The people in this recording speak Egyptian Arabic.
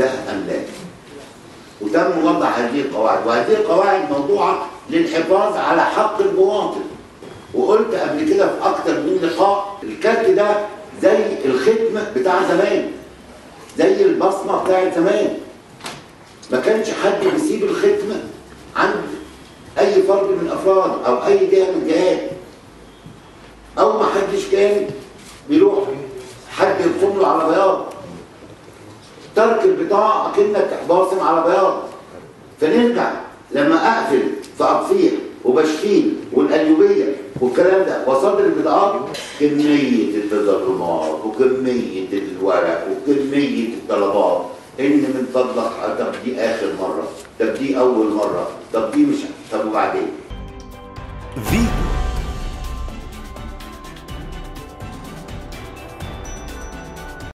ده ام لا وتم وضع هذه القواعد وهذه القواعد موضوعه للحفاظ على حق المواطن وقلت قبل كده في اكتر من لقاء الكارت ده زي الختم بتاع زمان زي البصمه بتاعت زمان ما كانش حد بيسيب الختم عند اي فرد من الافراد او اي جهه من الجهات او ما حدش كان بيروح حد يرسم له على بياض ترك البطاقه اكنك باصم على بياض فنرجع لما اقفل في اقفيح وبشكيل والقليوبيه والكلام ده واصدر البطاقات كميه التظلمات وكميه الورق وكميه الطلبات ان من فضلك طب دي اخر مره طب دي اول مره طب دي مش طب وبعدين فيتو